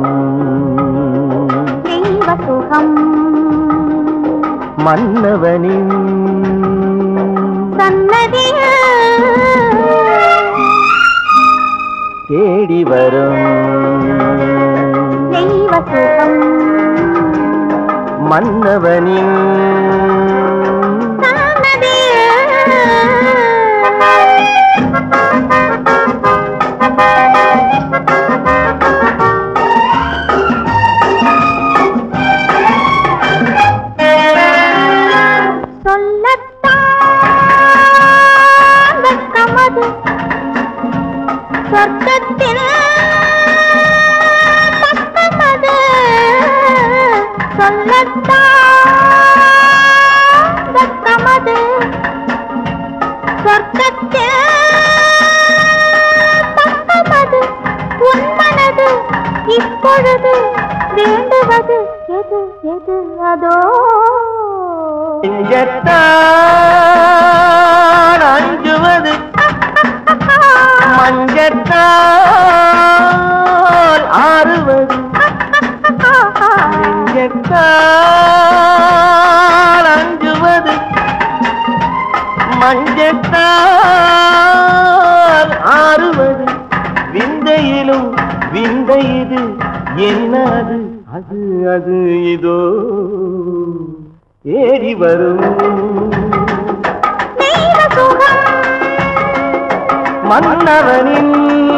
தெய்வ சுகம் மன்னவனின் சன்னதியில் தேடி வரும் தெய்வ சுகம் மன்னவனின் சொல்லத்தான் வெட்கமது சொர்க்கத்தில் பக்கமது சொல்லத்தான் வெட்கமது சொர்க்கத்தில் பக்கமது உன்மனது இப்பொழுது வேண்டுவது எது எது அதோ நெஞ்சத்தான் அஞ்சுவது மஞ்சத்தால் ஆறுவது நெஞ்சத்தால் அஞ்சுவது மஞ்சத்தால் ஆறுவது விந்தையிலும் விந்தை இது என்ன அது அது அது இதோ ஏறி வரும் தெய்வ சுகம் மன்னவனின்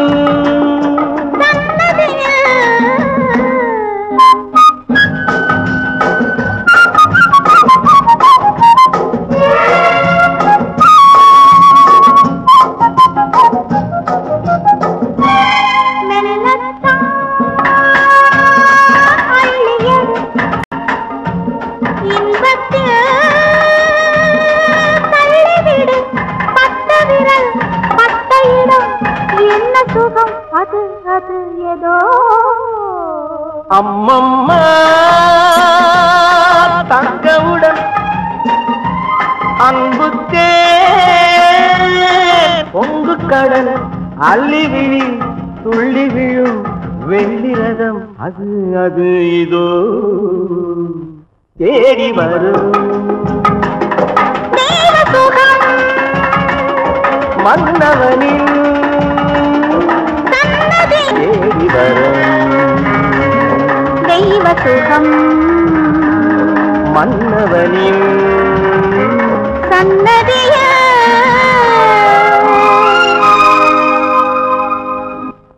என்ன சுகம் அது அது ஏதோ அம்மம்மா தங்கவுடன் அன்புக்கே பொங்கு கடல் அள்ளி விழி துள்ளி விழும் வெள்ளி ரதம் அது அது இதோ தேடி வரும் தெய்வ சுகம் மன்னவனின் சன்னதி தேடி வரும் தெய்வ சுகம் மன்னவனின் சன்னதி